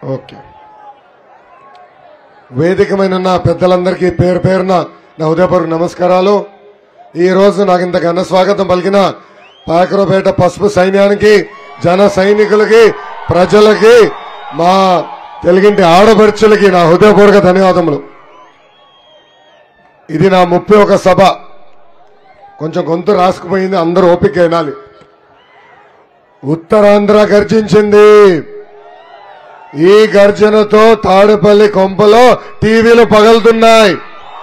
Okay వేదికమైన నా పెద్దలందరికీ పేరు పేరున నా ఉదయపూర్వక నమస్కారాలు ఈ రోజు నాకు ఇంత ఘన స్వాగతం పలికిన పాకరపేట పసుపు సైన్యానికి జన సైనికులకి ప్రజలకి మా తెలుగింటి ఆడపడుచులకి నా హృదయపూర్వక ధన్యవాదములు ఇది నా ముప్పై ఒక సభ కొంచెం గొంతు రాసుకుపోయింది అందరూ ఓపిక వినాలి ఉత్తరాంధ్ర గర్జించింది ఈ గర్జనతో తాడేపల్లి కొంపలో టీవీలు పగలుతున్నాయి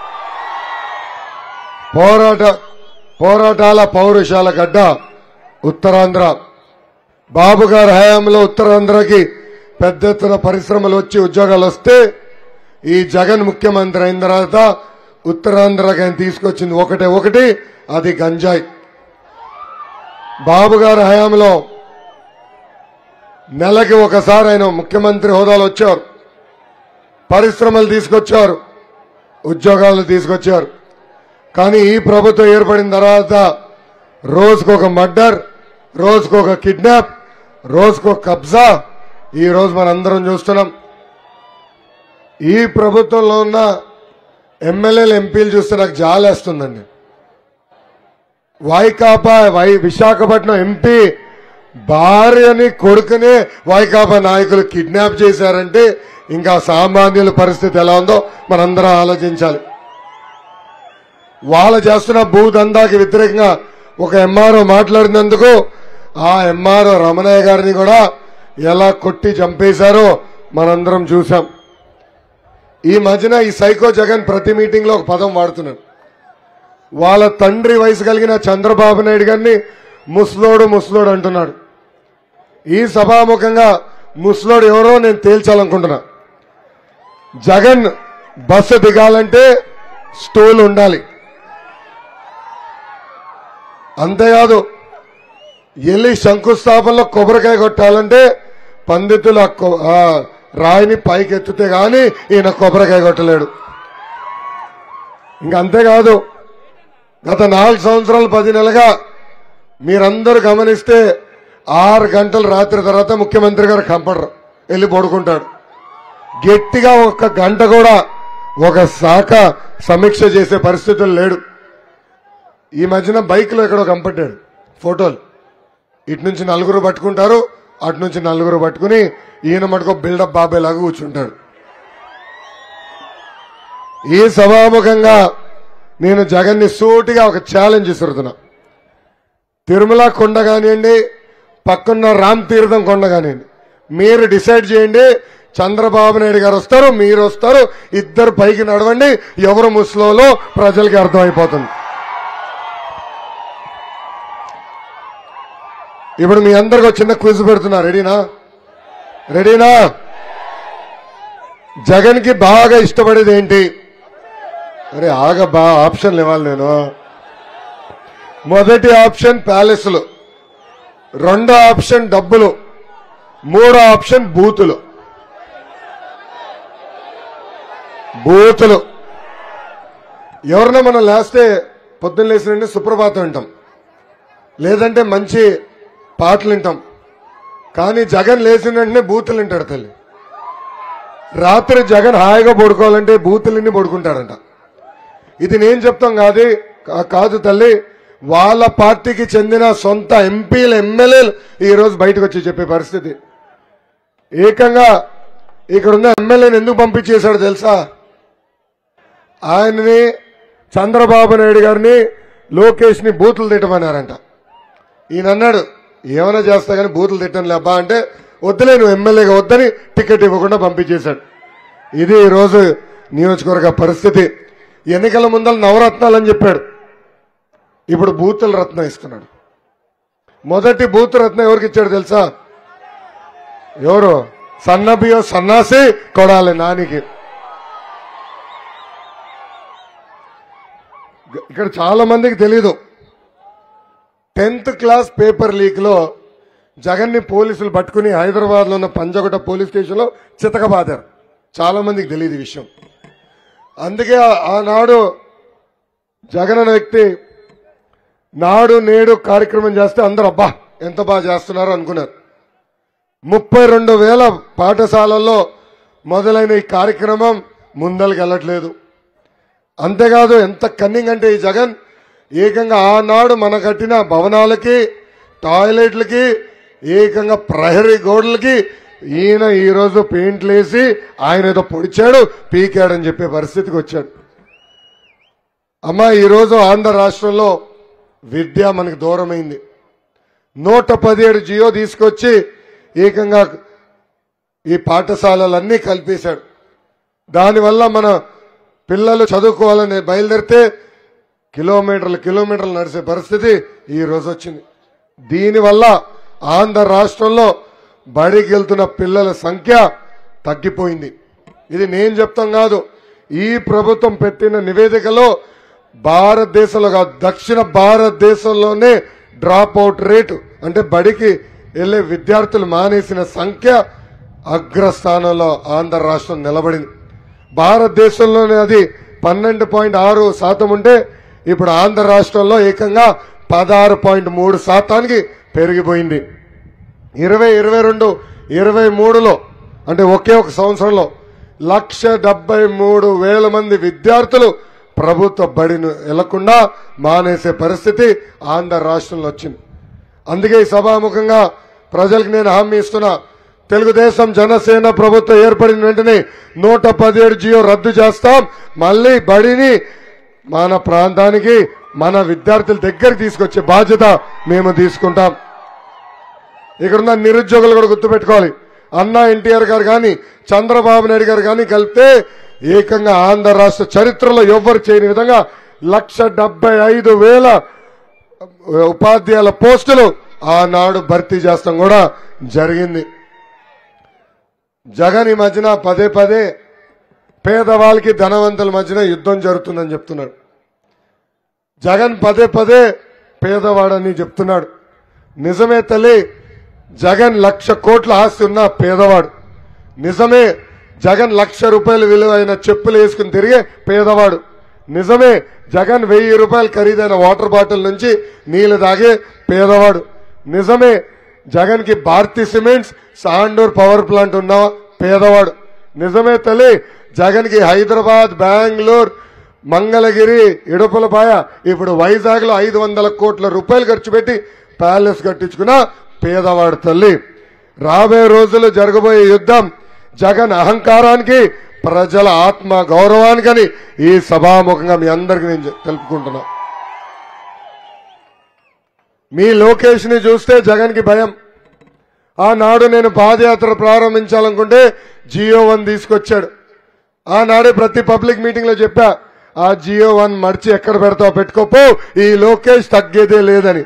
పోరాట పోరాటాల పౌరుషాల గడ్డ ఉత్తరాంధ్ర బాబు గారి హయాంలో ఉత్తరాంధ్రకి పెద్ద ఎత్తున పరిశ్రమలు వచ్చి ఉద్యోగాలు వస్తే ఈ జగన్ ముఖ్యమంత్రి అయిన తర్వాత ఉత్తరాంధ్రకి ఆయన తీసుకొచ్చింది ఒకటే ఒకటి అది గంజాయి బాబు గారి హయాంలో నెలకి ఒకసారి ఆయన ముఖ్యమంత్రి హోదాలో వచ్చారు పరిశ్రమలు తీసుకొచ్చారు ఉద్యోగాలు తీసుకొచ్చారు కానీ ఈ ప్రభుత్వం ఏర్పడిన తర్వాత రోజుకొక మర్డర్ రోజుకొక కిడ్నాప్ రోజుకొక కబ్జా ఈ రోజు మనందరం చూస్తున్నాం ఈ ప్రభుత్వంలో ఉన్న ఎమ్మెల్యేలు ఎంపీలు చూస్తే నాకు జాలేస్తుందండి వైకాపా వై విశాఖపట్నం ఎంపీ భార్యని కొడుకునే వైకాపా నాయకులు కిడ్నాప్ చేశారంటే ఇంకా సామాన్యుల పరిస్థితి ఎలా ఉందో మనందరం ఆలోచించాలి వాళ్ళు చేస్తున్న భూదందాకి వ్యతిరేకంగా ఒక ఎంఆర్ఓ మాట్లాడినందుకు ఆ ఎంఆర్ఓ రమణయ్య గారిని కూడా ఎలా కొట్టి చంపేశారో మనందరం చూసాం ఈ మధ్యన ఈ సైకో జగన్ ప్రతి మీటింగ్ లో ఒక పదం వాడుతున్నాడు వాళ్ళ తండ్రి వయసు కలిగిన చంద్రబాబు నాయుడు గారిని ముస్లోడు ముస్లోడు అంటున్నాడు ఈ సభాముఖంగా ముస్లోడు ఎవరో నేను తేల్చాలనుకుంటున్నా జగన్ బస్సు దిగాలంటే స్టూల్ ఉండాలి అంతేకాదు వెళ్ళి శంకుస్థాపనలో కొబ్బరికాయ కొట్టాలంటే పండితులు ఆ కొ- ఆ రాయిని పైకి ఎత్తితే గాని ఈయన కొబ్బరికాయ కొట్టలేడు ఇంకా అంతేకాదు గత నాలుగు సంవత్సరాలు పది నెలలుగా మీరందరూ గమనిస్తే ఆరు గంటలు రాత్రి తర్వాత ముఖ్యమంత్రి గారు కంపడరు వెళ్ళి పడుకుంటాడు గట్టిగా ఒక గంట కూడా ఒక శాఖ సమీక్ష చేసే పరిస్థితులు లేడు ఈ మధ్యన బైక్లో ఎక్కడో కంపట్టాడు ఫోటోలు ఇటు నుంచి నలుగురు పట్టుకుంటారు అటు నుంచి నలుగురు పట్టుకుని ఈయన మటుకు బిల్డప్ బాబాయ్ లాగా కూర్చుంటాడు ఈ సభాముఖంగా నేను జగన్ని సూటిగా ఒక ఛాలెంజ్ ఇస్తున్నా తిరుమల కొండ కానివ్వండి పక్కన్న రామ్ తీర్థం కొండ కానివ్వండి మీరు డిసైడ్ చేయండి చంద్రబాబు నాయుడు గారు వస్తారు మీరు వస్తారు ఇద్దరు పైకి నడవండి ఎవరు ముస్లోలో ప్రజలకి అర్థమైపోతుంది ఇప్పుడు మీ అందరికి ఒక చిన్న క్విజ్ పెడుతున్నా రెడీనా రెడీనా జగన్ కి బాగా ఇష్టపడేది ఏంటి అరే ఆగ బా ఆప్షన్లు ఇవ్వాలి నేను మొదటి ఆప్షన్ ప్యాలెస్లు రెండో ఆప్షన్ డబ్బులు మూడో ఆప్షన్ బూతులు బూతులు ఎవరన్నా మనం లేస్తే పొద్దున్న లేచిన సుప్రభాతం వింటాం లేదంటే మంచి పాటలు వింటాం కానీ జగన్ లేచిన వెంటనే బూతులు వింటాడు తల్లి రాత్రి జగన్ హాయిగా పడుకోవాలంటే బూతులన్నీ పడుకుంటాడంట ఇది నేను చెప్తాం కాదు కా- కాదు తల్లి వాళ్ళ పార్టీకి చెందిన సొంత ఎంపీలు ఎమ్మెల్యేలు ఈ రోజు బయటకు వచ్చి చెప్పే పరిస్థితి ఏకంగా ఇక్కడున్న ఎమ్మెల్యేని ఎందుకు పంపించేశాడు తెలుసా ఆయనని చంద్రబాబు నాయుడు గారిని లోకేష్ ని బూతులు తిట్టమన్నారంట ఈయన అన్నాడు ఏమైనా చేస్తా కానీ బూతులు తిట్టను లేబ్బా అంటే వద్దులే నువ్వు ఎమ్మెల్యేగా వద్దని టికెట్ ఇవ్వకుండా పంపించేశాడు ఇది ఈ రోజు నియోజకవర్గ పరిస్థితి ఎన్నికల ముందర నవరత్నాలు అని చెప్పాడు ఇప్పుడు బూతుల రత్నం ఇస్తున్నాడు మొదటి బూత్ రత్నం ఎవరికి ఇచ్చాడు తెలుసా ఎవరు సన్నబియో సన్నాసి కొడాలి నానికి ఇక్కడ చాలా మందికి తెలీదు టెన్త్ క్లాస్ పేపర్ లీక్ లో జగన్ ని పోలీసులు పట్టుకుని హైదరాబాద్ లో ఉన్న పంజగుట్ట పోలీస్ స్టేషన్ లో చితకబాదారు చాలా మందికి తెలియదు ఈ విషయం అందుకే ఆ- ఆనాడు జగన్ అనే వ్యక్తి నాడు నేడు కార్యక్రమం చేస్తే అందరూ అబ్బా ఎంత బాగా చేస్తున్నారు అనుకున్నారు ముప్పై రెండు వేల పాఠశాలల్లో మొదలైన ఈ కార్యక్రమం ముందరికి వెళ్ళట్లేదు అంతేకాదు ఎంత కన్నింగ్ అంటే ఈ జగన్ ఏకంగా ఆనాడు మన కట్టిన భవనాలకి టాయిలెట్లకి ఏకంగా ప్రహరీ గోడలకి ఈయన ఈరోజు పెయింట్లు వేసి ఆయన ఏదో పొడిచాడు పీకాడని చెప్పే పరిస్థితికి వచ్చాడు అమ్మా ఈరోజు ఆంధ్ర రాష్ట్రంలో విద్య మనకు దూరమైంది నూట పదిహేడు జియో తీసుకొచ్చి ఏకంగా ఈ పాఠశాలలన్నీ కల్పేశాడు దానివల్ల మన పిల్లలు చదువుకోవాలని బయలుదేరితే కిలోమీటర్లు కిలోమీటర్లు నడిచే పరిస్థితి ఈ రోజు వచ్చింది దీనివల్ల ఆంధ్ర రాష్ట్రంలో బడికి వెళ్తున్న పిల్లల సంఖ్య తగ్గిపోయింది ఇది నేను చెప్తాం కాదు ఈ ప్రభుత్వం పెట్టిన నివేదికలో భారతదేశంలో కాదు దక్షిణ భారతదేశంలోనే డ్రాప్ అవుట్ రేటు అంటే బడికి వెళ్లే విద్యార్థులు మానేసిన సంఖ్య అగ్రస్థానంలో ఆంధ్ర రాష్ట్రం నిలబడింది భారతదేశంలోనే అది పన్నెండు పాయింట్ ఆరు శాతం ఉంటే ఇప్పుడు ఆంధ్ర రాష్ట్రంలో ఏకంగా పదహారు పాయింట్ మూడు శాతానికి పెరిగిపోయింది ఇరవై ఇరవై రెండు ఇరవై మూడులో అంటే ఒకే ఒక సంవత్సరంలో లక్ష డెబ్బై మూడు వేల మంది విద్యార్థులు ప్రభుత్వ బడిని వెళ్లకుండా మానేసే పరిస్థితి ఆంధ్ర రాష్ట్రంలో వచ్చింది అందుకే ఈ సభాముఖంగా ప్రజలకు నేను హామీ ఇస్తున్నా తెలుగుదేశం జనసేన ప్రభుత్వం ఏర్పడిన వెంటనే నూట పదిహేడు జియో రద్దు చేస్తాం మళ్ళీ బడిని మన ప్రాంతానికి మన విద్యార్థుల దగ్గరికి తీసుకొచ్చే బాధ్యత మేము తీసుకుంటాం ఇక్కడున్న నిరుద్యోగులు కూడా గుర్తుపెట్టుకోవాలి అన్నా ఎన్టీఆర్ గారు కానీ చంద్రబాబు నాయుడు గారు కానీ కలిపితే ఏకంగా ఆంధ్ర రాష్ట్ర చరిత్రలో ఎవ్వరు చేయని విధంగా లక్ష డెబ్బై ఐదు వేల ఉపాధ్యాయుల పోస్టులు ఆనాడు భర్తీ చేస్తాం కూడా జరిగింది జగన్ ఈ మధ్యన పదే పదే పేదవాళ్ళకి ధనవంతుల మధ్యన యుద్ధం జరుగుతుందని చెప్తున్నాడు జగన్ పదే పదే పేదవాడని చెప్తున్నాడు నిజమే తల్లి జగన్ లక్ష కోట్ల ఆస్తి ఉన్న పేదవాడు నిజమే జగన్ లక్ష రూపాయల విలువైన చెప్పులు వేసుకుని తిరిగే పేదవాడు నిజమే జగన్ వెయ్యి రూపాయలు ఖరీదైన వాటర్ బాటిల్ నుంచి నీళ్లు తాగే పేదవాడు నిజమే జగన్ కి Bharathi cements Sandur power plant ఉన్న పేదవాడు నిజమే తల్లి జగన్ కి హైదరాబాద్ బెంగళూరు మంగళగిరి ఇడుపులపాయ ఇప్పుడు వైజాగ్ లో ఐదు వందల కోట్ల రూపాయలు ఖర్చు పెట్టి ప్యాలెస్ కట్టించుకున్న పేదవాడు తల్లి రాబోయే రోజుల్లో జరగబోయే యుద్ధం జగన్ అహంకారానికి ప్రజల ఆత్మ గౌరవానికని ఈ సభాముఖంగా మీ అందరికి నేను చె- తెలుపుకుంటున్నా మీ లోకేష్ ని చూస్తే జగన్ కి భయం ఆనాడు నేను పాదయాత్ర ప్రారంభించాలనుకుంటే జియో వన్ తీసుకొచ్చాడు ఆనాడే ప్రతి పబ్లిక్ మీటింగ్ లో చెప్పా ఆ జియో వన్ మర్చి ఎక్కడ పెడతావు పెట్టుకోపో ఈ లోకేష్ తగ్గేదే లేదని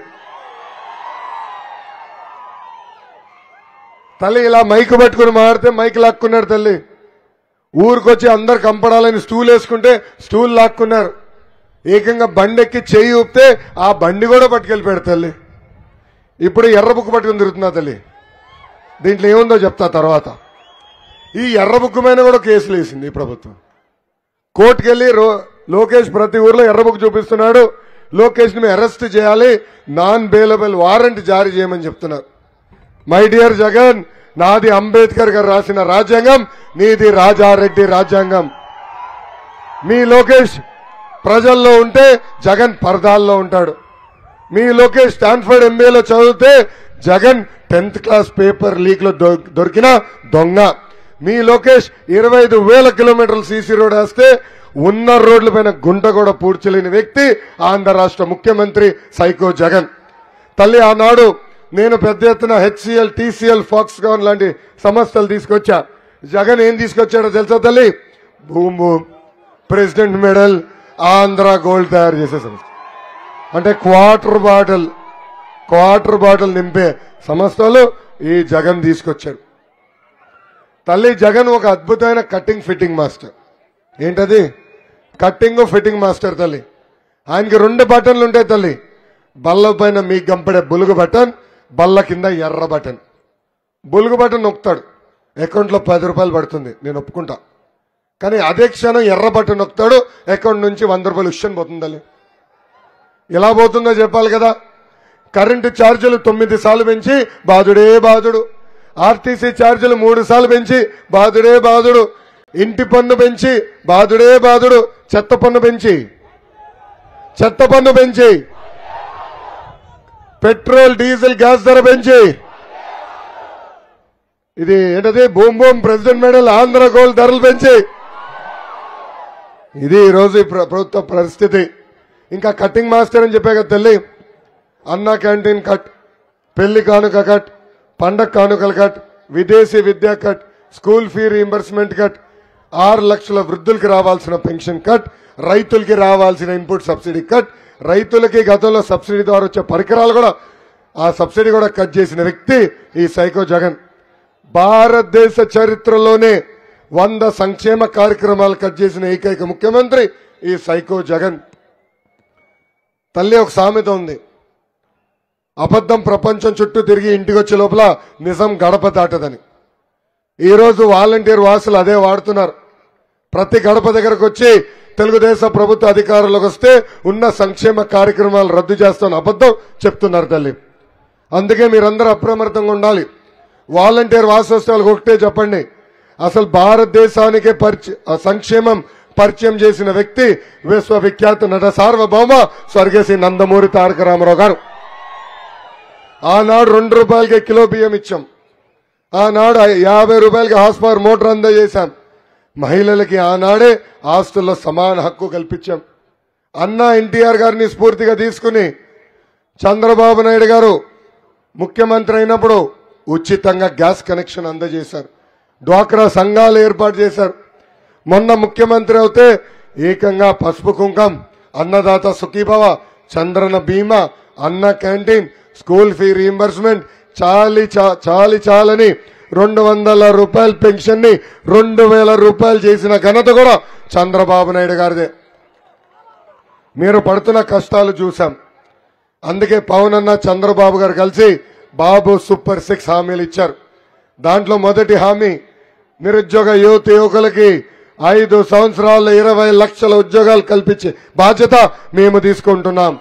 తల్లి ఇలా మైక్ పట్టుకుని మాడితే మైక్ లాక్కున్నాడు తల్లి ఊరికొచ్చి అందరు కంపడాలని స్టూల్ వేసుకుంటే స్టూల్ లాక్కున్నారు ఏకంగా బండి ఎక్కి చేయి ఊపితే ఆ బండి కూడా పట్టుకెళ్ళిపోయాడు తల్లి ఇప్పుడు ఎర్ర బుక్ పట్టుకుని తిరుగుతున్నా తల్లి దీంట్లో ఏముందో చెప్తా తర్వాత ఈ ఎర్ర బుక్ మీద కూడా కేసులు వేసింది ఈ ప్రభుత్వం కోర్టుకెళ్లి రో- లోకేష్ ప్రతి ఊర్లో ఎర్ర బుక్ చూపిస్తున్నాడు లోకేష్ ని అరెస్ట్ చేయాలి నాన్ బెయిలబుల్ వారెంట్ జారీ చేయమని చెప్తున్నారు మై డియర్ జగన్ నాది అంబేద్కర్ గారు రాసిన రాజ్యాంగం నీది రాజారెడ్డి రాజ్యాంగం మీ లోకేష్ ప్రజల్లో ఉంటే జగన్ పరదాల్లో ఉంటాడు మీ లోకేష్ స్టాన్ఫర్డ్ ఎంబీఏలో చదివితే Jagan tenth class paper leak లో దొ- దొరికిన దొంగ మీ లోకేష్ ఇరవై ఐదు వేల కిలోమీటర్లు సీసీ రోడ్ వేస్తే ఉన్న రోడ్ల పైన గుంట కూడా పూడ్చలేని వ్యక్తి ఆంధ్ర రాష్ట్ర ముఖ్యమంత్రి సైకో జగన్ తల్లి ఆనాడు నేను పెద్ద ఎత్తున హెచ్సిఎల్ టీసీఎల్ ఫాక్స్కాన్ లాంటి సంస్థలు తీసుకొచ్చా జగన్ ఏం తీసుకొచ్చాడో తెలుసా తల్లి boom boom president medal Andhra gold తయారు చేసే సంస్థ అంటే క్వార్టర్ బాటిల్ క్వార్టర్ బాటిల్ నింపే సంస్థలు ఈ జగన్ తీసుకొచ్చాడు తల్లి జగన్ ఒక అద్భుతమైన కటింగ్ ఫిట్టింగ్ మాస్టర్ ఏంటది కట్టింగ్ ఫిట్టింగ్ మాస్టర్ తల్లి ఆయనకి రెండు బటన్లు ఉంటాయి తల్లి బల్ల పైన మీకు గంపడే బులుగు బటన్ బల్ల కింద ఎర్ర బటన్ బులుగు బటన్ నొక్కుతాడు అకౌంట్లో పది రూపాయలు పడుతుంది నేను ఒప్పుకుంటా కానీ అదే క్షణం ఎర్ర బటన్ నొక్కుతాడు అకౌంట్ నుంచి వంద రూపాయలు ఉష్యం పోతుంది తల్లి ఎలా పోతుందో చెప్పాలి కదా కరెంటు ఛార్జీలు తొమ్మిది సార్లు పెంచి బాధుడే బాధుడు ఆర్టీసీ ఛార్జీలు మూడు సార్లు పెంచి బాధుడే బాధుడు ఇంటి పన్ను పెంచి బాధుడే బాధుడు చెత్త పన్ను పెంచి చెత్త పన్ను పెంచి పెట్రోల్ డీజిల్ గ్యాస్ ధర పెంచి ఇది ఏంటది boom boom president medal Andhra gold ధరలు పెంచి ఇది ఈ రోజు ఈ ప్ర- ప్రభుత్వ పరిస్థితి ఇంకా కటింగ్ మాస్టర్ అని చెప్పే కదా తల్లి అన్న క్యాంటీన్ కట్ పెళ్లి కానుక కట్ పండగ కానుకల కట్ విదేశీ విద్యా cut school fee reimbursement cut ఆరు లక్షల వృద్ధులకి రావాల్సిన పెన్షన్ కట్ రైతులకి రావాల్సిన ఇన్పుట్ సబ్సిడీ కట్ రైతులకి గతంలో సబ్సిడీ ద్వారా వచ్చే పరికరాలు కూడా ఆ సబ్సిడీ కూడా కట్ చేసిన వ్యక్తి ఈ సైకో జగన్ భారతదేశ చరిత్రలోనే వంద సంక్షేమ కార్యక్రమాలు కట్ చేసిన ఏకైక ముఖ్యమంత్రి ఈ సైకో జగన్ తల్లి ఒక సామెత ఉంది అబద్ధం ప్రపంచం చుట్టూ తిరిగి ఇంటికి వచ్చే లోపల నిజం గడప దాటదని ఈరోజు వాలంటీర్ వాసులు అదే వాడుతున్నారు ప్రతి గడప దగ్గరకు వచ్చి తెలుగుదేశం ప్రభుత్వ అధికారులకు వస్తే ఉన్న సంక్షేమ కార్యక్రమాలు రద్దు చేస్తాను అబద్ధం చెప్తున్నారు తల్లి అందుకే మీరందరూ అప్రమత్తంగా ఉండాలి వాలంటీర్ వాసోత్సవాలకు ఒకటే చెప్పండి అసలు భారతదేశానికే పరిచ ఆ సంక్షేమం పరిచయం చేసిన వ్యక్తి విశ్వవిఖ్యాత నట సార్వభౌమ స్వర్గశ్రీ నందమూరి తారక రామారావు గారు ఆనాడు రెండు రూపాయలకి కిలో బియ్యం ఇచ్చాం ఆనాడు యాభై రూపాయలకి హార్స్ పవర్ మోటార్ అందజేశాం మహిళలకి ఆనాడే ఆస్తుల్లో సమాన హక్కు కల్పించాం అన్న ఎన్టీఆర్ గారిని స్ఫూర్తిగా తీసుకుని చంద్రబాబు నాయుడు గారు ముఖ్యమంత్రి అయినప్పుడు ఉచితంగా గ్యాస్ కనెక్షన్ అందజేశారు డ్వాక్రా సంఘాలు ఏర్పాటు చేశారు మొన్న ముఖ్యమంత్రి అవుతే ఏకంగా పసుపు కుంకం అన్నదాత సుఖీభవ చంద్రన బీమా అన్న క్యాంటీన్ స్కూల్ ఫీ రీంబర్స్మెంట్ చాలి చా- చాలి చాలని రెండు వందల రూపాయల పెన్షన్ ని రెండు వేల రూపాయలు చేసిన ఘనత కూడా చంద్రబాబు నాయుడు గారిదే మీరు పడుతున్న కష్టాలు చూశాం అందుకే పవన్ అన్న చంద్రబాబు గారు కలిసి బాబు సూపర్ సిక్స్ హామీలు ఇచ్చారు దాంట్లో మొదటి హామీ నిరుద్యోగ యువత యువకులకి ఐదు సంవత్సరాల్లో ఇరవై లక్షల ఉద్యోగాలు కల్పించే బాధ్యత మేము తీసుకుంటున్నాం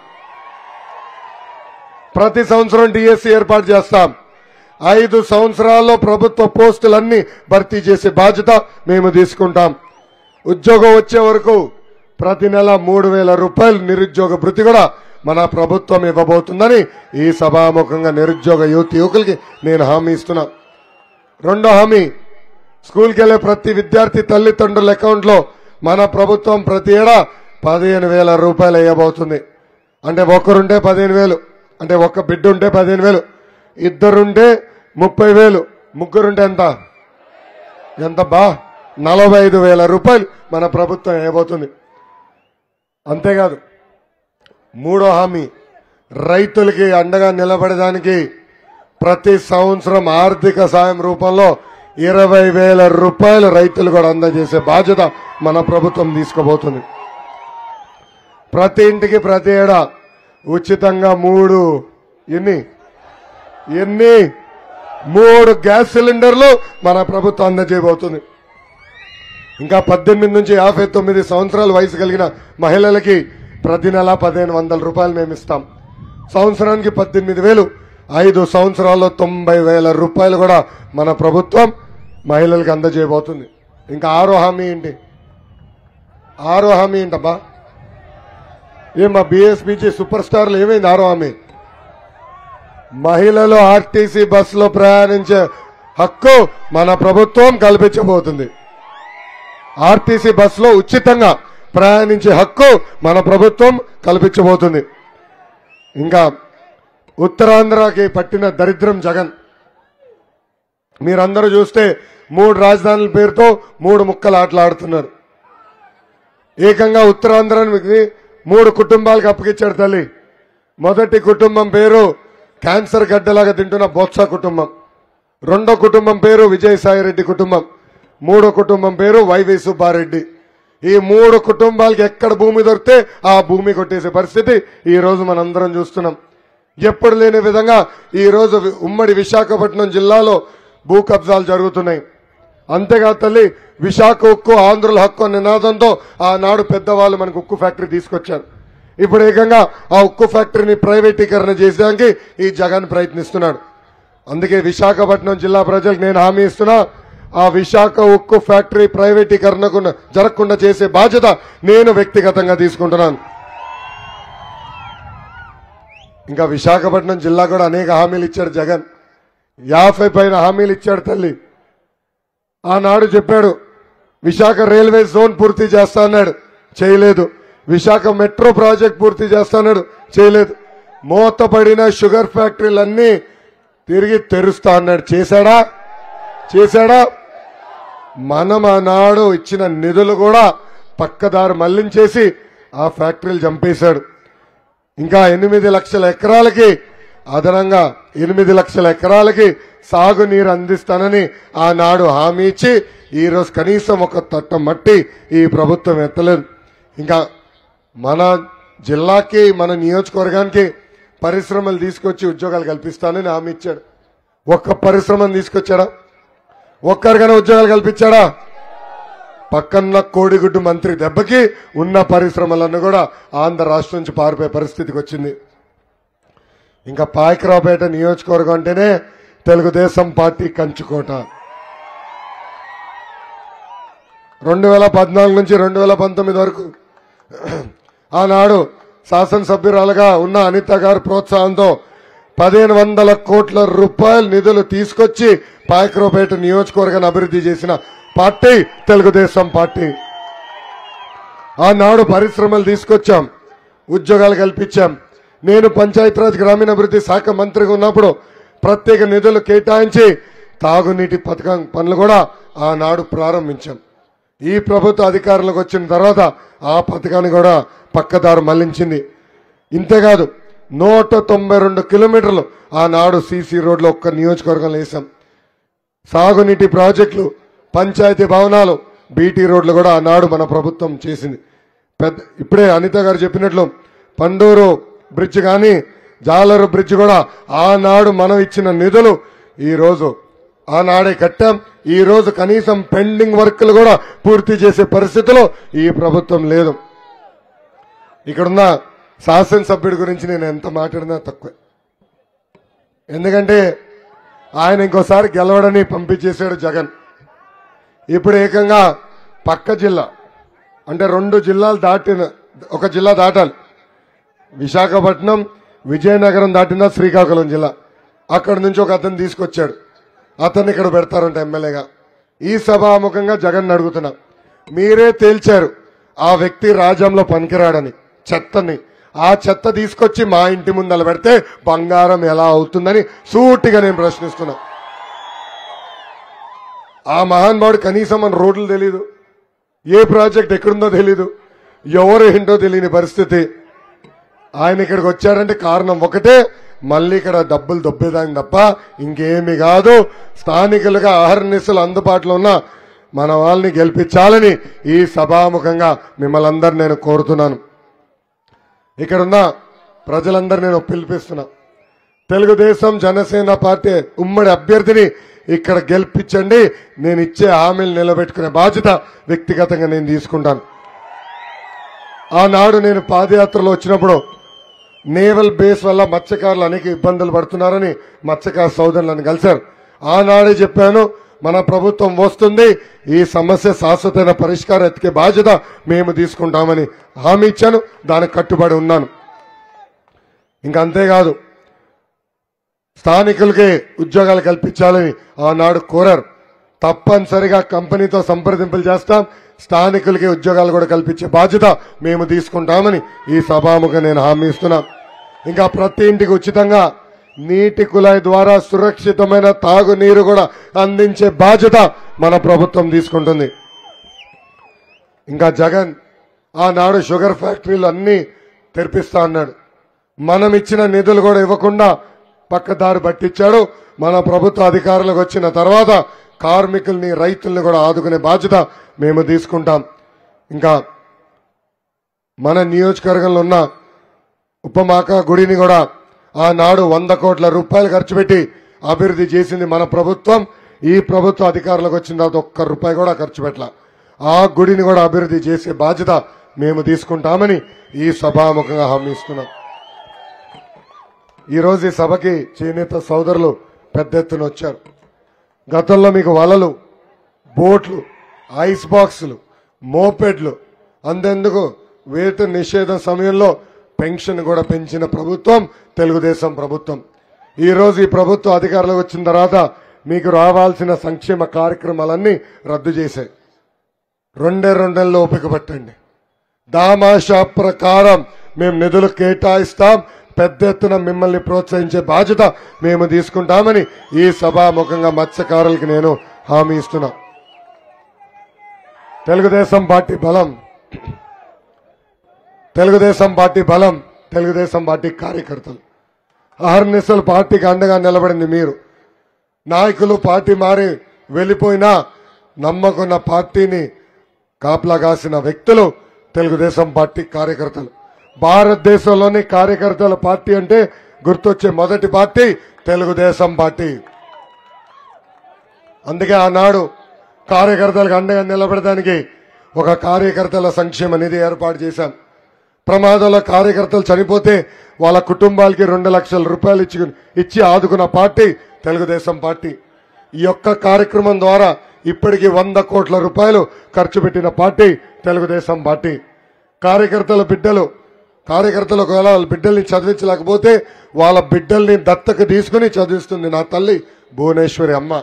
ప్రతి సంవత్సరం డిఎస్సి ఏర్పాటు చేస్తాం ఐదు సంవత్సరాల్లో ప్రభుత్వ పోస్టులన్నీ భర్తీ చేసే బాధ్యత మేము తీసుకుంటాం ఉద్యోగం వచ్చే వరకు ప్రతి నెల మూడు వేల రూపాయలు నిరుద్యోగ భృతి కూడా మన ప్రభుత్వం ఇవ్వబోతుందని ఈ సభాముఖంగా నిరుద్యోగ యువతి యువకులకి నేను హామీ ఇస్తున్నా రెండో హామీ స్కూల్కి వెళ్ళే ప్రతి విద్యార్థి తల్లిదండ్రుల అకౌంట్లో మన ప్రభుత్వం ప్రతి ఏడా పదిహేను వేల రూపాయలు వేయబోతుంది అంటే ఒక్కరుంటే పదిహేను వేలు అంటే ఒక్క బిడ్డ ఉంటే పదిహేను వేలు ఇద్దరుంటే ముప్పై వేలు ముగ్గురుంటే ఎంత ఎంత బా నలభై ఐదు వేల రూపాయలు మన ప్రభుత్వం వేయబోతుంది అంతేకాదు మూడో హామీ రైతులకి అండగా నిలబడడానికి ప్రతి సంవత్సరం ఆర్థిక సాయం రూపంలో ఇరవై వేల రూపాయలు రైతులు కూడా అందజేసే బాధ్యత మన ప్రభుత్వం తీసుకోబోతుంది ప్రతి ఇంటికి ప్రతి ఏడా ఉచితంగా మూడు ఎన్ని ఎన్ని మూడు గ్యాస్ సిలిండర్లు మన ప్రభుత్వం అందజేయబోతుంది ఇంకా పద్దెనిమిది నుంచి యాభై తొమ్మిది సంవత్సరాల వయసు కలిగిన మహిళలకి ప్రతి నెల పదిహేను వందల రూపాయలు మేము ఇస్తాం సంవత్సరానికి పద్దెనిమిది వేలు ఐదు సంవత్సరాల్లో తొంభై వేల రూపాయలు కూడా మన ప్రభుత్వం మహిళలకు అందజేయబోతుంది ఇంకా ఆరో హామీ ఏంటి ఆరో హామీ ఏంటబ్బా ఏం మా బిఎస్పీజీ సూపర్ స్టార్లు ఏమైంది ఆరో హామీ మహిళలు ఆర్టీసీ బస్సులో ప్రయాణించే హక్కు మన ప్రభుత్వం కల్పించబోతుంది ఆర్టీసీ బస్సులో ఉచితంగా ప్రయాణించే హక్కు మన ప్రభుత్వం కల్పించబోతుంది ఇంకా ఉత్తరాంధ్రకి పట్టిన దరిద్రం జగన్ మీరందరూ చూస్తే మూడు రాజధానుల పేరుతో మూడు ముక్కలు ఆటలాడుతున్నారు ఏకంగా ఉత్తరాంధ్రానికి మూడు కుటుంబాలకు అప్పగిచ్చాడు తల్లి మొదటి కుటుంబం పేరు క్యాన్సర్ గడ్డలాగా తింటున్న బొత్స కుటుంబం రెండో కుటుంబం పేరు విజయసాయిరెడ్డి కుటుంబం మూడో కుటుంబం పేరు వైవి సుబ్బారెడ్డి ఈ మూడు కుటుంబాలకి ఎక్కడ భూమి దొరికితే ఆ భూమి కొట్టేసే పరిస్థితి ఈ రోజు మనందరం చూస్తున్నాం ఎప్పుడు లేని విధంగా ఈ రోజు వి- ఉమ్మడి విశాఖపట్నం జిల్లాలో భూ కబ్జాలు జరుగుతున్నాయి అంతేకాదు తల్లి విశాఖ ఉక్కు ఆంధ్రుల హక్కు అనే నినాదంతో ఆనాడు పెద్దవాళ్ళు మనకు ఉక్కు ఫ్యాక్టరీ తీసుకొచ్చారు ఇప్పుడు ఏకంగా ఆ ఉక్కు ఫ్యాక్టరీని ప్రైవేటీకరణ చేసేదానికి ఈ జగన్ ప్రయత్నిస్తున్నాడు అందుకే విశాఖపట్నం జిల్లా ప్రజలకు నేను హామీ ఇస్తున్నా ఆ విశాఖ ఉక్కు ఫ్యాక్టరీ ప్రైవేటీకరణకు జరగకుండా చేసే బాధ్యత నేను వ్యక్తిగతంగా తీసుకుంటున్నాను ఇంకా విశాఖపట్నం జిల్లా కూడా అనేక హామీలు ఇచ్చాడు జగన్ యాభై పైన హామీలు ఇచ్చాడు తల్లి ఆనాడు చెప్పాడు విశాఖ రైల్వే జోన్ పూర్తి చేస్తా అన్నాడు చేయలేదు విశాఖ మెట్రో ప్రాజెక్ట్ పూర్తి చేస్తా అన్నాడు చేయలేదు మూతపడిన షుగర్ ఫ్యాక్టరీలన్నీ తిరిగి తెరుస్తా అన్నాడు చేశాడా చేశాడా మనం ఆనాడు ఇచ్చిన నిధులు కూడా పక్కదారి మళ్లించేసి ఆ ఫ్యాక్టరీలు చంపేశాడు ఇంకా ఎనిమిది లక్షల ఎకరాలకి అదనంగా ఎనిమిది లక్షల ఎకరాలకి సాగునీరు అందిస్తానని ఆనాడు హామీ ఇచ్చి ఈ రోజు కనీసం ఒక తట్ట మట్టి ఈ ప్రభుత్వం ఎత్తలేదు ఇంకా మన జిల్లాకి మన నియోజకవర్గానికి పరిశ్రమలు తీసుకొచ్చి ఉద్యోగాలు కల్పిస్తానని హామీ ఇచ్చాడు ఒక్క పరిశ్రమను తీసుకొచ్చాడా ఒక్కరికైనా ఉద్యోగాలు కల్పించాడా పక్కన్న కోడిగుడ్డు మంత్రి దెబ్బకి ఉన్న పరిశ్రమలన్నీ కూడా ఆంధ్ర రాష్ట్రం నుంచి పారిపోయే పరిస్థితికి వచ్చింది ఇంకా పాయకరావుపేట నియోజకవర్గం అంటేనే తెలుగుదేశం పార్టీ కంచుకోట రెండు వేల పద్నాలుగు నుంచి రెండు వేల పంతొమ్మిది వరకు ఆనాడు శాసనసభ్యురాలుగా ఉన్న అనిత గారి ప్రోత్సాహంతో పదిహేను వందల కోట్ల రూపాయల నిధులు తీసుకొచ్చి పాయకరావుపేట నియోజకవర్గాన్ని అభివృద్ధి చేసిన పార్టీ తెలుగుదేశం పార్టీ ఆనాడు పరిశ్రమలు తీసుకొచ్చాం ఉద్యోగాలు కల్పించాం నేను పంచాయతీరాజ్ గ్రామీణాభివృద్ధి శాఖ మంత్రిగా ఉన్నప్పుడు ప్రత్యేక నిధులు కేటాయించి తాగునీటి పథకం పనులు కూడా ఆనాడు ప్రారంభించాం ఈ ప్రభుత్వ అధికారులకు వచ్చిన తర్వాత ఆ పథకాన్ని కూడా పక్కదారు మళ్లించింది ఇంతేకాదు నూట తొంభై రెండు కిలోమీటర్లు ఆనాడు సీసీ రోడ్లో ఒక్క నియోజకవర్గంలో వేసాం సాగునీటి ప్రాజెక్టులు పంచాయతీ భవనాలు బీటీ రోడ్లు కూడా ఆనాడు మన ప్రభుత్వం చేసింది పెద్ద ఇప్పుడే అనిత గారు చెప్పినట్లు పండూరు బ్రిడ్జ్ కానీ జాలరు బ్రిడ్జ్ కూడా ఆనాడు మనం ఇచ్చిన నిధులు ఈ రోజు ఆనాడే కట్టాం ఈ రోజు కనీసం పెండింగ్ వర్క్లు కూడా పూర్తి చేసే పరిస్థితిలో ఈ ప్రభుత్వం లేదు ఇక్కడున్న శాసనసభ్యుడి గురించి నేను ఎంత మాట్లాడినా తక్కువే ఎందుకంటే ఆయన ఇంకోసారి గెలవడని పంపించేశాడు జగన్ ఇప్పుడు ఏకంగా పక్క జిల్లా అంటే రెండు జిల్లాలు దాటిన ఒక జిల్లా దాటాలి విశాఖపట్నం విజయనగరం దాటిన శ్రీకాకుళం జిల్లా అక్కడి నుంచి ఒక అతను తీసుకొచ్చాడు అతన్ని ఇక్కడ పెడతారంట ఎమ్మెల్యేగా ఈ సభాముఖంగా జగన్ అడుగుతున్నా మీరే తేల్చారు ఆ వ్యక్తి రాజ్యంలో పనికిరాడని చెత్తని ఆ చెత్త తీసుకొచ్చి మా ఇంటి ముందల పెడితే బంగారం ఎలా అవుతుందని సూటిగా నేను ప్రశ్నిస్తున్నా ఆ మహానుభావుడు కనీసం మన రోడ్లు తెలీదు ఏ ప్రాజెక్ట్ ఎక్కడుందో తెలీదు ఎవరు ఏంటో తెలియని పరిస్థితి ఆయన ఇక్కడికి వచ్చారంటే కారణం ఒకటే మళ్ళీ ఇక్కడ డబ్బులు దొబ్బేదానికి తప్ప ఇంకేమి కాదు స్థానికులుగా ఆహర్నిశలు అందుబాటులో ఉన్న మన వాళ్ళని గెలిపించాలని ఈ సభాముఖంగా మిమ్మల్ని అందరు నేను కోరుతున్నాను ఇక్కడున్న ప్రజలందరూ నేను పిలిపిస్తున్నా తెలుగుదేశం జనసేన పార్టీ ఉమ్మడి అభ్యర్థిని ఇక్కడ గెలిపించండి నేను ఇచ్చే హామీలు నిలబెట్టుకునే బాధ్యత వ్యక్తిగతంగా నేను తీసుకుంటాను ఆనాడు నేను పాదయాత్రలో వచ్చినప్పుడు నేవల్ బేస్ వల్ల మత్స్యకారులు అనేక ఇబ్బందులు పడుతున్నారని మత్స్యకార సోదరులను కలిశారు ఆనాడే చెప్పాను మన ప్రభుత్వం వస్తుంది ఈ సమస్య శాశ్వతమైన పరిష్కారం ఎత్తికే బాధ్యత మేము తీసుకుంటామని హామీ ఇచ్చాను దానికి కట్టుబడి ఉన్నాను ఇంకా అంతేకాదు స్థానికులకి ఉద్యోగాలు కల్పించాలని ఆనాడు కోరారు తప్పనిసరిగా కంపెనీతో సంప్రదింపులు చేస్తాం స్థానికులకి ఉద్యోగాలు కూడా కల్పించే బాధ్యత మేము తీసుకుంటామని ఈ సభాముఖ నేను హామీ ఇస్తున్నా ఇంకా ప్రతి ఇంటికి ఉచితంగా నీటి కుళాయి ద్వారా సురక్షితమైన తాగునీరు కూడా అందించే బాధ్యత మన ప్రభుత్వం తీసుకుంటుంది ఇంకా జగన్ ఆనాడు షుగర్ ఫ్యాక్టరీలు అన్ని తెరిపిస్తా అన్నాడు మనం ఇచ్చిన నిధులు కూడా ఇవ్వకుండా పక్కదారి పట్టించాడు మన ప్రభుత్వ అధికారులకు వచ్చిన తర్వాత కార్మికుల్ని రైతుల్ని కూడా ఆదుకునే బాధ్యత మేము తీసుకుంటాం ఇంకా మన నియోజకవర్గంలో ఉన్న ఉపమాక గుడిని కూడా ఆనాడు వంద కోట్ల రూపాయలు ఖర్చు పెట్టి అభివృద్ధి చేసింది మన ప్రభుత్వం ఈ ప్రభుత్వ అధికారులకు వచ్చిన తర్వాత ఒక్క రూపాయి కూడా ఖర్చు పెట్టల ఆ గుడిని కూడా అభివృద్ధి చేసే బాధ్యత మేము తీసుకుంటామని ఈ సభాముఖంగా హామీ ఇస్తున్నాం ఈ రోజు ఈ సభకి చేనేత సోదరులు పెద్ద ఎత్తున వచ్చారు గతంలో మీకు వలలు బోట్లు ఐస్ బాక్సులు మోపెడ్లు అంతెందుకు వేతన నిషేధం సమయంలో పెన్షన్ కూడా పెంచిన ప్రభుత్వం తెలుగుదేశం ప్రభుత్వం ఈ రోజు ఈ ప్రభుత్వం అధికారంలోకి వచ్చిన తర్వాత మీకు రావాల్సిన సంక్షేమ కార్యక్రమాలన్నీ రద్దు చేశాయి రెండే రెండేళ్ళు ఓపిక పట్టండి దామాషా ప్రకారం మేము నిధులు కేటాయిస్తాం పెద్ద ఎత్తున మిమ్మల్ని ప్రోత్సహించే బాధ్యత మేము తీసుకుంటామని ఈ సభాముఖంగా మత్స్యకారులకి నేను హామీ ఇస్తున్నా తెలుగుదేశం పార్టీ బలం తెలుగుదేశం పార్టీ బలం తెలుగుదేశం పార్టీ కార్యకర్తలు అహర్నిశలు పార్టీకి అండగా నిలబడింది మీరు నాయకులు పార్టీ మారి వెళ్ళిపోయినా నమ్మకున్న పార్టీని కాపలా కాసిన వ్యక్తులు తెలుగుదేశం పార్టీ కార్యకర్తలు భారతదేశంలోని కార్యకర్తల పార్టీ అంటే గుర్తొచ్చే మొదటి పార్టీ తెలుగుదేశం పార్టీ అందుకే ఆనాడు కార్యకర్తలకు అండగా నిలబడడానికి ఒక కార్యకర్తల సంక్షేమ నిధి ఏర్పాటు చేశాం ప్రమాదంలో కార్యకర్తలు చనిపోతే వాళ్ళ కుటుంబాలకి రెండు లక్షల రూపాయలు ఇచ్చి ఇచ్చి ఆదుకున్న పార్టీ తెలుగుదేశం పార్టీ ఈ యొక్క కార్యక్రమం ద్వారా ఇప్పటికి వంద కోట్ల రూపాయలు ఖర్చు పెట్టిన పార్టీ తెలుగుదేశం పార్టీ కార్యకర్తల బిడ్డలు కార్యకర్తలు ఒకవేళ వాళ్ళ బిడ్డల్ని చదివించలేకపోతే వాళ్ళ బిడ్డల్ని దత్తకు తీసుకుని చదివిస్తుంది నా తల్లి భువనేశ్వరి అమ్మ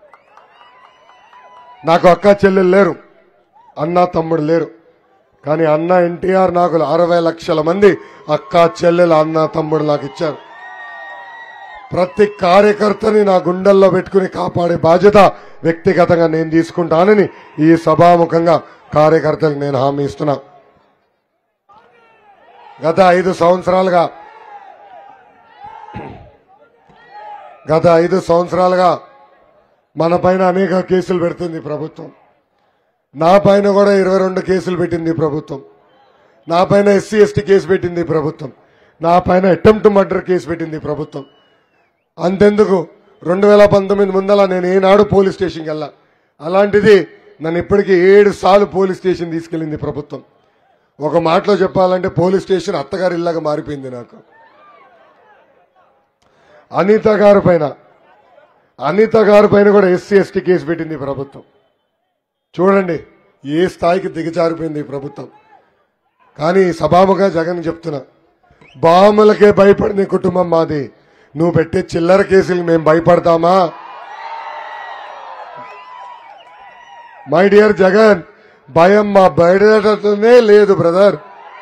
నాకు అక్క చెల్లెలు లేరు అన్న తమ్ముడు లేరు కానీ అన్న ఎన్టీఆర్ నాకు అరవై లక్షల మంది అక్క చెల్లెలు అన్న తమ్ముడు నాకు ఇచ్చారు ప్రతి కార్యకర్తని నా గుండెల్లో పెట్టుకుని కాపాడే బాధ్యత వ్యక్తిగతంగా నేను తీసుకుంటానని ఈ సభాముఖంగా కార్యకర్తలకు నేను హామీ ఇస్తున్నా గత ఐదు సంవత్సరాలుగా గత ఐదు సంవత్సరాలుగా మన పైన అనేక కేసులు పెడుతుంది ప్రభుత్వం నా పైన కూడా ఇరవై రెండు కేసులు పెట్టింది ప్రభుత్వం నా పైన ఎస్సీ ఎస్టీ కేసు పెట్టింది ప్రభుత్వం నా పైన అటెంప్ట్ మర్డర్ కేసు పెట్టింది ప్రభుత్వం అంతెందుకు రెండు వేల పంతొమ్మిది ముందల నేను ఏనాడు పోలీస్ స్టేషన్కి వెళ్ళా అలాంటిది నన్ను ఇప్పటికీ ఏడు సార్లు పోలీస్ స్టేషన్ తీసుకెళ్ళింది ప్రభుత్వం ఒక మాటలో చెప్పాలంటే పోలీస్ స్టేషన్ అత్తగారి ఇల్లాగా మారిపోయింది నాకు అనిత గారి పైన అనిత గారి పైన కూడా ఎస్సీ ఎస్టీ కేసు పెట్టింది ప్రభుత్వం చూడండి ఏ స్థాయికి దిగజారిపోయింది ఈ ప్రభుత్వం కానీ సభాముగా జగన్ చెప్తున్నా బాములకే భయపడిన కుటుంబం మాది నువ్వు పెట్టే చిల్లర కేసులు మేము భయపడతామా మై డియర్ జగన్ భయం మా బయటనే లేదు బ్రదర్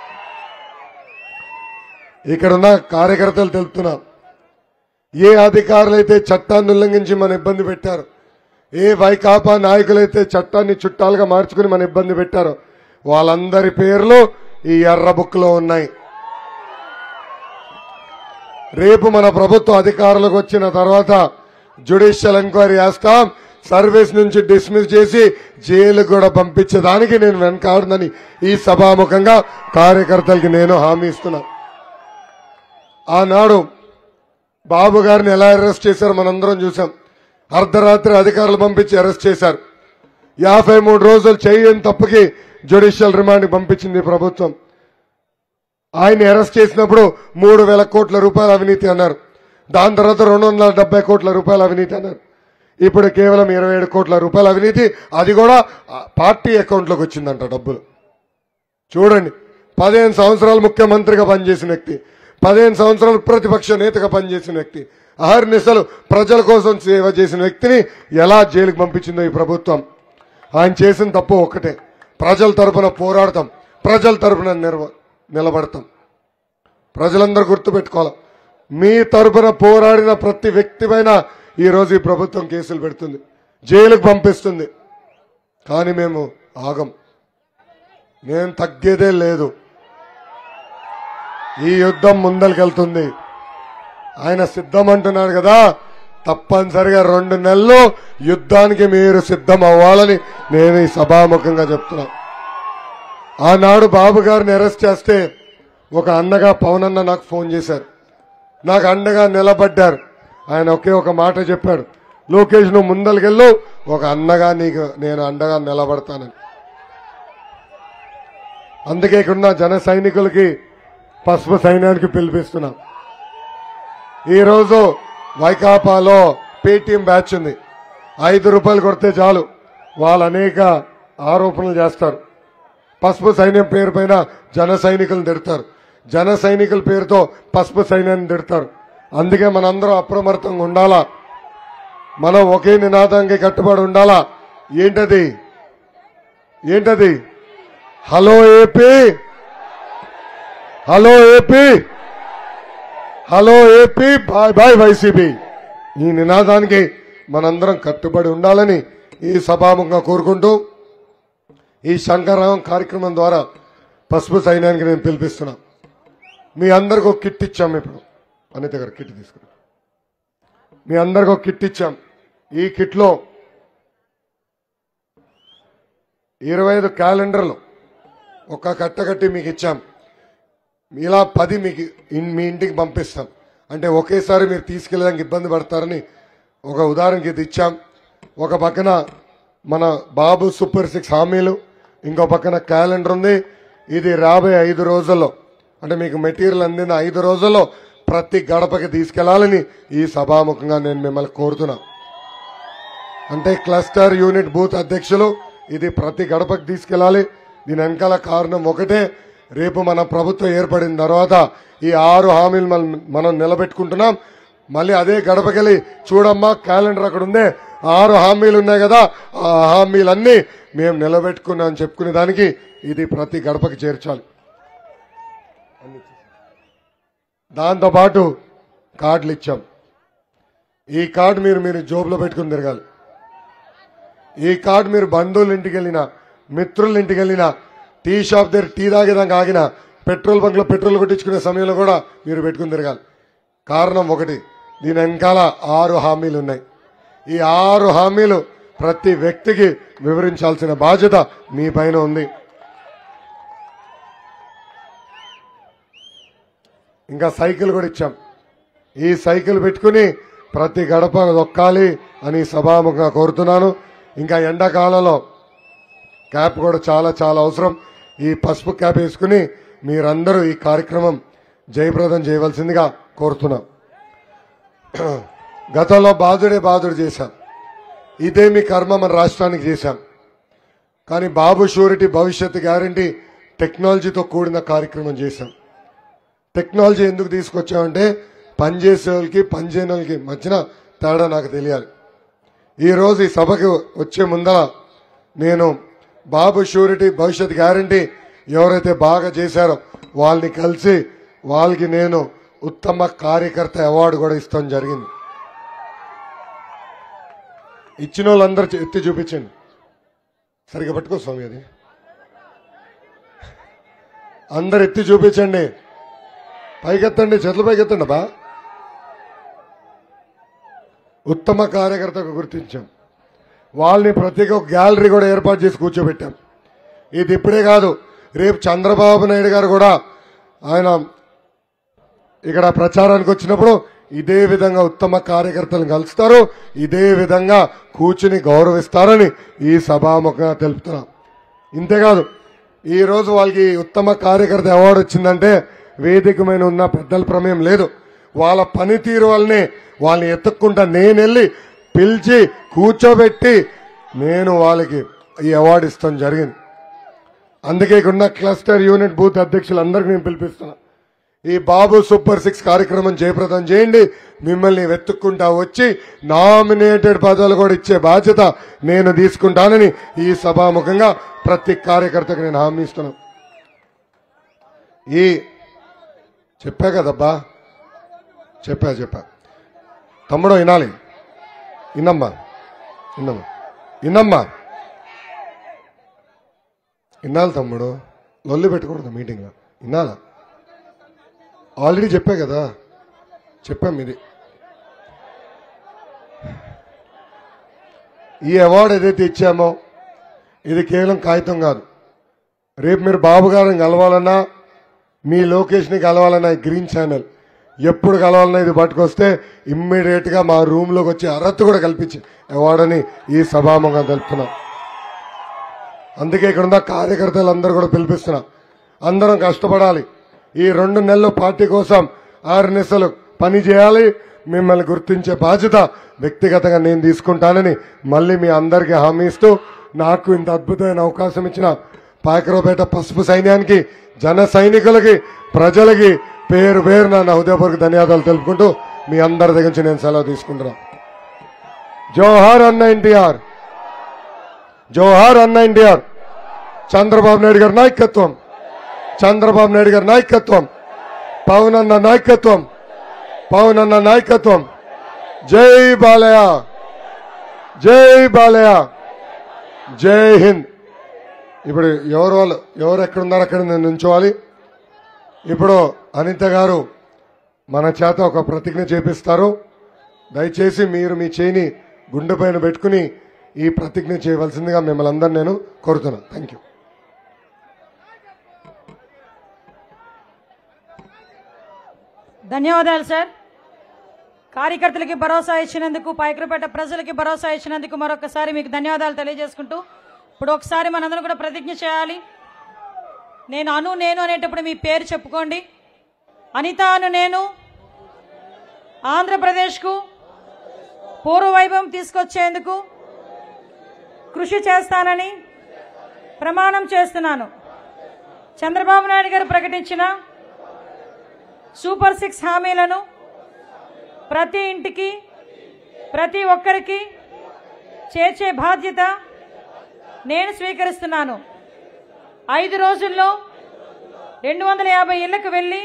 ఇక్కడున్న కార్యకర్తలు తెలుపుతున్నా ఏ అధికారులైతే చట్టాన్ని ఉల్లంఘించి మన ఇబ్బంది పెట్టారు ఏ వైకాపా నాయకులైతే చట్టాన్ని చుట్టాలుగా మార్చుకుని మన ఇబ్బంది పెట్టారో వాళ్ళందరి పేర్లు ఈ ఎర్ర బుక్ లో ఉన్నాయి రేపు మన ప్రభుత్వం అధికారులకు వచ్చిన తర్వాత జ్యుడిషియల్ ఎంక్వైరీ చేస్తాం సర్వీస్ నుంచి డిస్మిస్ చేసి జైలుకు కూడా పంపించేదానికి నేను వెనకాడునని ఈ సభాముఖంగా కార్యకర్తలకి నేను హామీ ఇస్తున్నా ఆనాడు బాబు గారిని ఎలా అరెస్ట్ చేశారో మనందరం చూసాం అర్ధరాత్రి అధికారులు పంపించి అరెస్ట్ చేశారు యాభై మూడు రోజులు చేయని తప్పుకి జ్యుడిషియల్ రిమాండ్ పంపించింది ప్రభుత్వం ఆయన అరెస్ట్ చేసినప్పుడు మూడు వేల కోట్ల రూపాయల అవినీతి అన్నారు దాని తర్వాత రెండు వందల డెబ్బై కోట్ల రూపాయల అవినీతి అన్నారు ఇప్పుడు కేవలం ఇరవై ఏడు కోట్ల రూపాయల అవినీతి అది కూడా ఆ పార్టీ అకౌంట్లోకి వచ్చిందంట డబ్బులు చూడండి పదిహేను సంవత్సరాలు ముఖ్యమంత్రిగా పనిచేసిన వ్యక్తి పదిహేను సంవత్సరాలు ప్రతిపక్ష నేతగా పనిచేసిన వ్యక్తి అహర్నిశలు ప్రజల కోసం సేవ చేసిన వ్యక్తిని ఎలా జైలుకి పంపించిందో ఈ ప్రభుత్వం ఆయన చేసిన తప్పు ఒక్కటే ప్రజల తరపున పోరాడతాం ప్రజల తరపున నిర్వ నిలబడతాం ప్రజలందరూ గుర్తుపెట్టుకోవాలి మీ తరపున పోరాడిన ప్రతి వ్యక్తి పైన ఈరోజు ఈ ప్రభుత్వం కేసులు పెడుతుంది జైలుకు పంపిస్తుంది కానీ మేము ఆగం నేను తగ్గేదే లేదు ఈ యుద్ధం ముందరికెళ్తుంది ఆయన సిద్ధం అంటున్నాడు కదా తప్పనిసరిగా రెండు నెలలు యుద్ధానికి మీరు సిద్ధం అవ్వాలని నేను ఈ సభాముఖంగా చెప్తున్నా ఆనాడు బాబు గారిని అరెస్ట్ చేస్తే ఒక అన్నగా పవన్ అన్న నాకు ఫోన్ చేశారు నాకు అండగా నిలబడ్డారు ఆయన ఒకే ఒక మాట చెప్పాడు లోకేష్ నువ్వు ముందరికెళ్ళు ఒక అన్నగా నీకు నేను అండగా నిలబడతానని అందుకే ఇక్కడున్న జన సైనికులకి పసుపు సైన్యానికి పిలిపిస్తున్నాం ఈరోజు వైకాపాలో పేటిఎం బ్యాచ్ ఉంది ఐదు రూపాయలు కొడితే చాలు వాళ్ళు అనేక ఆరోపణలు చేస్తారు పసుపు సైన్యం పేరు పైన జన సైనికులను తిడతారు జన సైనికుల పేరుతో పసుపు సైన్యాన్ని తిడతారు అందుకే మనందరం అప్రమత్తంగా ఉండాలా మనం ఒకే నినాదానికి కట్టుబడి ఉండాలా ఏంటది ఏంటది hello AP hello AP hello AP bye bye YCP ఈ నినాదానికి మనందరం కట్టుబడి ఉండాలని ఈ సభాముఖంగా కోరుకుంటూ ఈ శంకరరావం కార్యక్రమం ద్వారా పసుపు సైన్యానికి నేను పిలిపిస్తున్నా మీ అందరికి ఒక కిట్ ఇచ్చాం ఇప్పుడు అనిత గారు కిట్ తీసుకురా మీ అందరికి ఒక కిట్ ఇచ్చాం ఈ కిట్లో ఇరవై ఐదు క్యాలెండర్లు ఒక కట్ట కట్టి మీకు ఇచ్చాం ఇలా పది మీకు ఇన్- మీ ఇంటికి పంపిస్తాం అంటే ఒకేసారి మీరు తీసుకెళ్ళడానికి ఇబ్బంది పడతారని ఒక ఉదాహరణకి ఇది ఇచ్చాం ఒక పక్కన మన బాబు సూపర్ సిక్స్ హామీలు ఇంకో పక్కన క్యాలెండర్ ఉంది ఇది రాబోయే ఐదు రోజుల్లో అంటే మీకు మెటీరియల్ అందిన ఐదు రోజుల్లో ప్రతి గడపకి తీసుకెళ్లాలని ఈ సభాముఖంగా నేను మిమ్మల్ని కోరుతున్నా అంటే క్లస్టర్ యూనిట్ బూత్ అధ్యక్షులు ఇది ప్రతి గడపకి తీసుకెళ్లాలి దీని వెనకాల కారణం ఒకటే రేపు మన ప్రభుత్వం ఏర్పడిన తర్వాత ఈ ఆరు హామీలు మనం- మనం నిలబెట్టుకుంటున్నాం మళ్ళీ అదే గడపకెళ్ళి చూడమ్మా క్యాలెండర్ అక్కడ ఉందే ఆరు హామీలు ఉన్నాయి కదా ఆ హామీలన్నీ మేము నిలబెట్టుకున్నాం చెప్పుకునే దానికి ఇది ప్రతి గడపకి చేర్చాలి దాంతోపాటు కార్డులు ఇచ్చాం ఈ కార్డు మీరు మీరు జోబులో పెట్టుకుని తిరగాలి ఈ కార్డు మీరు బంధువుల ఇంటికి వెళ్ళినా మిత్రుల ఇంటికి వెళ్ళినా టీ షాప్ దగ్గర టీ తాగేదాకా ఆగినా పెట్రోల్ బంక్ లో పెట్రోల్ కొట్టించుకునే సమయంలో కూడా మీరు పెట్టుకుని తిరగాలి కారణం ఒకటి దీని వెనకాల ఆరు హామీలు ఉన్నాయి ఈ ఆరు హామీలు ప్రతి వ్యక్తికి వివరించాల్సిన బాధ్యత మీ పైన ఉంది ఇంకా సైకిల్ కూడా ఇచ్చాం ఈ సైకిల్ పెట్టుకుని ప్రతి గడప దొక్కాలి అని సభాముఖంగా కోరుతున్నాను ఇంకా ఎండాకాలంలో క్యాప్ కూడా చాలా చాలా అవసరం ఈ పసుపు క్యాప్ వేసుకుని మీరందరూ ఈ కార్యక్రమం జయప్రదం చేయవలసిందిగా కోరుతున్నాం గతంలో బాధుడే బాధుడు చేశాం ఇదే మీ కర్మ మన రాష్ట్రానికి చేశాం కానీ బాబు షూరిటీ భవిష్యత్ గ్యారంటీ టెక్నాలజీతో కూడిన కార్యక్రమం చేశాం టెక్నాలజీ ఎందుకు తీసుకొచ్చామంటే పనిచేసే వాళ్ళకి పనిచేయని వాళ్ళకి మధ్యన తేడా నాకు తెలియాలి ఈ రోజు ఈ సభకి వచ్చే ముందర నేను బాబు షూరిటీ భవిష్యత్ గ్యారంటీ ఎవరైతే బాగా చేశారో వాళ్ళని కలిసి వాళ్ళకి నేను ఉత్తమ కార్యకర్త అవార్డు కూడా ఇస్తాం జరిగింది ఇచ్చిన వాళ్ళందరూ ఎత్తి చూపించండి సరిగా పట్టుకో స్వామి అది అందరు ఎత్తి చూపించండి పైకెత్తండి చేతులు పైకెత్తండి బా ఉత్తమ కార్యకర్తకు గుర్తించాం వాళ్ళని ప్రత్యేక ఒక గ్యాలరీ కూడా ఏర్పాటు చేసి కూర్చోబెట్టాం ఇది ఇప్పుడే కాదు రేపు చంద్రబాబు నాయుడు గారు కూడా ఆయన ఇక్కడ ప్రచారానికి వచ్చినప్పుడు ఇదే విధంగా ఉత్తమ కార్యకర్తలను కలుస్తారు ఇదే విధంగా కూర్చుని గౌరవిస్తారని ఈ సభాముఖంగా తెలుపుతున్నాం ఇంతేకాదు ఈ రోజు వాళ్ళకి ఉత్తమ కార్యకర్త అవార్డు వచ్చిందంటే వేదిక మీద ఉన్న పెద్దల ప్రమేయం లేదు వాళ్ళ పనితీరు వల్లనే వాళ్ళని ఎత్తుక్కుంటా నేను వెళ్ళి పిలిచి కూర్చోబెట్టి నేను వాళ్ళకి ఈ అవార్డు ఇస్తాం జరిగింది అందుకే ఇక్కడ ఉన్న క్లస్టర్ యూనిట్ బూత్ అధ్యక్షులందరికీ నేను పిలిపిస్తున్నా ఈ బాబు సూపర్ సిక్స్ కార్యక్రమం జయప్రదం చేయండి మిమ్మల్ని వెతుక్కుంటా వచ్చి నామినేటెడ్ పదవులు కూడా ఇచ్చే బాధ్యత నేను తీసుకుంటానని ఈ సభాముఖంగా ప్రతి కార్యకర్తకు నేను హామీ ఇస్తున్నాను ఈ చెప్పా కదబ్బా చెప్పా చెప్పా తమ్ముడు వినాలి విన్నమ్మా విన్నమ్మా విన్నమ్మా వినాలి తమ్ముడు లొల్లి పెట్టకూడదు మీటింగ్లో వినాలా ఆల్రెడీ చెప్పా కదా చెప్పాం ఇది ఈ అవార్డు ఏదైతే ఇచ్చామో ఇది కేవలం కాగితం కాదు రేపు మీరు బాబు గారిని కలవాలన్నా మీ లొకేషన్ కలవాలన్నా ఈ గ్రీన్ ఛానల్ ఎప్పుడు కలవాలన్నా ఇది పట్టుకొస్తే ఇమ్మీడియట్ గా మా రూమ్ లోకి వచ్చి అర్హత కూడా కల్పించి అవార్డు అని ఈ సభాముఖంగా తెలుపుతున్నాం అందుకే ఇక్కడ ఉన్న కార్యకర్తలందరూ కూడా పిలిపిస్తున్నా అందరం కష్టపడాలి ఈ రెండు నెలలు పార్టీ కోసం ఆరు నెలలు పని చేయాలి మిమ్మల్ని గుర్తించే బాధ్యత వ్యక్తిగతంగా నేను తీసుకుంటానని మళ్ళీ మీ అందరికీ హామీ ఇస్తూ నాకు ఇంత అద్భుతమైన అవకాశం ఇచ్చిన పాయకరావుపేట పసుపు సైన్యానికి జన సైనికులకి ప్రజలకి పేరు పేరు నా హృదయపూర్వక ధన్యవాదాలు తెలుపుకుంటూ మీ అందరి దగ్గర నుంచి నేను సెలవు తీసుకుంటున్నా జోహార్ అన్న ఎన్టీఆర్ జోహార్ అన్న ఎన్టీఆర్ చంద్రబాబు నాయుడు గారి నాయకత్వం చంద్రబాబు నాయుడు గారి నాయకత్వం పవన్ అన్న నాయకత్వం పవన్ అన్న నాయకత్వం జై బాలయ్య జై బాలయ్య జై హింద్ ఇప్పుడు ఎవరు వాళ్ళు ఎవరు ఎక్కడున్నారు అక్కడ నేను నుంచోవాలి ఇప్పుడు అనిత గారు మన చేత ఒక ప్రతిజ్ఞ చేపిస్తారు దయచేసి మీరు మీ చేయిని గుండె పైన పెట్టుకుని ఈ ప్రతిజ్ఞ చేయవలసిందిగా మిమ్మల్ని అందరు నేను కోరుతున్నాను థ్యాంక్ యూ ధన్యవాదాలు సార్ కార్యకర్తలకి భరోసా ఇచ్చినందుకు పాయకరపేట ప్రజలకి భరోసా ఇచ్చినందుకు మరొకసారి మీకు ధన్యవాదాలు తెలియజేసుకుంటూ ఇప్పుడు ఒకసారి మనందరం కూడా ప్రతిజ్ఞ చేయాలి నేను అను నేను అనేటప్పుడు మీ పేరు చెప్పుకోండి అనిత అను నేను ఆంధ్రప్రదేశ్కు పూర్వ వైభవం తీసుకొచ్చేందుకు కృషి చేస్తానని ప్రమాణం చేస్తున్నాను చంద్రబాబు నాయుడు గారు ప్రకటించిన సూపర్ సిక్స్ హామీలను ప్రతి ఇంటికి ప్రతి ఒక్కరికి చేర్చే బాధ్యత నేను స్వీకరిస్తున్నాను ఐదు రోజుల్లో రెండు వందల యాభై ఇళ్లకు వెళ్ళి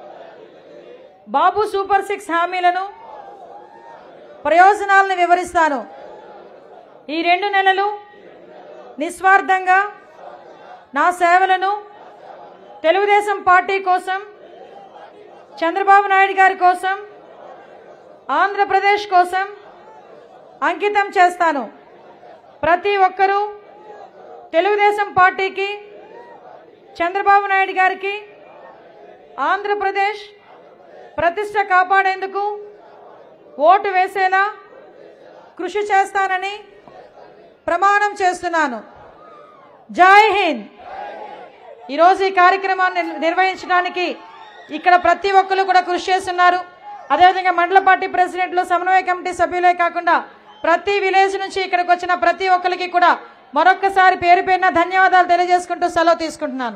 బాబు సూపర్ సిక్స్ హామీలను ప్రయోజనాలను వివరిస్తాను ఈ రెండు నెలలు నిస్వార్థంగా నా సేవలను తెలుగుదేశం పార్టీ కోసం చంద్రబాబు నాయుడు గారి కోసం ఆంధ్రప్రదేశ్ కోసం అంకితం చేస్తాను ప్రతి ఒక్కరూ తెలుగుదేశం పార్టీకి చంద్రబాబు నాయుడు గారికి ఆంధ్రప్రదేశ్ ప్రతిష్ట కాపాడేందుకు ఓటు వేసేలా కృషి చేస్తానని ప్రమాణం చేస్తున్నాను జై హింద్ ఈరోజు ఈ కార్యక్రమాన్ని నిర్వహించడానికి ఇక్కడ ప్రతి ఒక్కరు కూడా కృషి చేస్తున్నారు అదేవిధంగా మండల పార్టీ ప్రెసిడెంట్లు సమన్వయ కమిటీ సభ్యులే కాకుండా ప్రతి విలేజ్ నుంచి ఇక్కడికి వచ్చిన ప్రతి ఒక్కరికి కూడా మరొక్కసారి పేరు పేరున ధన్యవాదాలు తెలియజేసుకుంటూ సెలవు తీసుకుంటున్నాను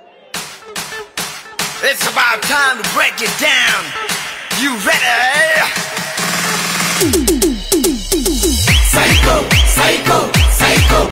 It's about time to break it down. You ready? Psycho, psycho, psycho.